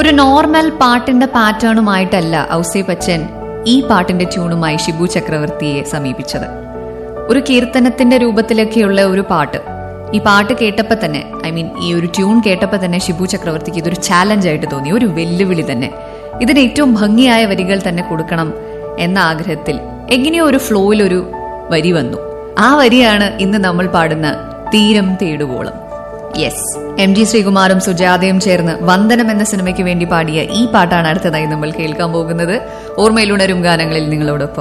ഒരു നോർമൽ പാട്ടിന്റെ പാറ്റേണുമായിട്ടല്ല ഔസേ ബച്ചൻ ഈ പാട്ടിന്റെ ട്യൂണുമായി ഷിബു ചക്രവർത്തിയെ സമീപിച്ചത് ഒരു കീർത്തനത്തിന്റെ രൂപത്തിലൊക്കെയുള്ള ഒരു പാട്ട് ഈ പാട്ട് കേട്ടപ്പോൾ തന്നെ ഐ മീൻ ഈ ഒരു ട്യൂൺ കേട്ടപ്പോൾ തന്നെ ഷിബു ചക്രവർത്തിക്ക് ഇതൊരു ചാലഞ്ച് ആയിട്ട് തോന്നി ഒരു വെല്ലുവിളി തന്നെ ഇതിന് ഏറ്റവും ഭംഗിയായ വരികൾ തന്നെ കൊടുക്കണം എന്ന ആഗ്രഹത്തിൽ എങ്ങനെയോ ഒരു ഫ്ലോയിൽ ഒരു വരി വന്നു ആ വരിയാണ് ഇന്ന് നമ്മൾ പാടുന്ന തീരം തേടുവോളം യെസ് എം ജി ശ്രീകുമാറും സുജാതയും ചേർന്ന് വന്ദനം എന്ന സിനിമയ്ക്ക് വേണ്ടി പാടിയ ഈ പാട്ടാണ് അടുത്തതായി നമ്മൾ കേൾക്കാൻ പോകുന്നത് ഓർമ്മയിലുണരും ഗാനങ്ങളിൽ നിങ്ങളോടൊപ്പം